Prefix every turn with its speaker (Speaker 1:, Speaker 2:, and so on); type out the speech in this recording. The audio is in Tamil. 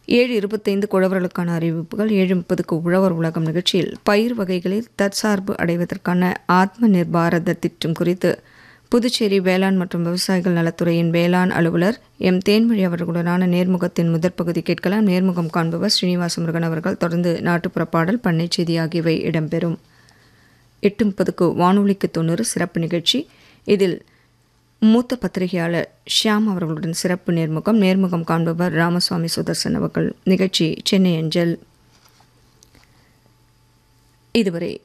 Speaker 1: ஏழு இருபத்தைந்து குழவர்களுக்கான அறிவிப்புகள் ஏழு முப்பதுக்கு உழவர் உலகம் நிகழ்ச்சியில் பயிர் வகைகளில் தற்சார்பு அடைவதற்கான ஆத்ம நிர்பாரத திட்டம் குறித்து புதுச்சேரி வேளாண் மற்றும் விவசாயிகள் நலத்துறையின் வேளாண் அலுவலர் எம் தேன்மொழி அவர்களுடனான நேர்முகத்தின் முதற் பகுதி கேட்கலாம் நேர்முகம் காண்பவர் ஸ்ரீனிவாச முருகன் அவர்கள் தொடர்ந்து நாட்டுப்புற பாடல் பண்ணை செய்தி ஆகியவை இடம்பெறும் எட்டு முப்பதுக்கு வானொலிக்கு தொண்ணூறு சிறப்பு நிகழ்ச்சி இதில் மூத்த பத்திரிகையாளர் ஷியாம் அவர்களுடன் சிறப்பு நேர்முகம் நேர்முகம் காண்பவர் ராமசுவாமி சுதர்சன் அவர்கள் நிகழ்ச்சி சென்னை அஞ்சல் இதுவரை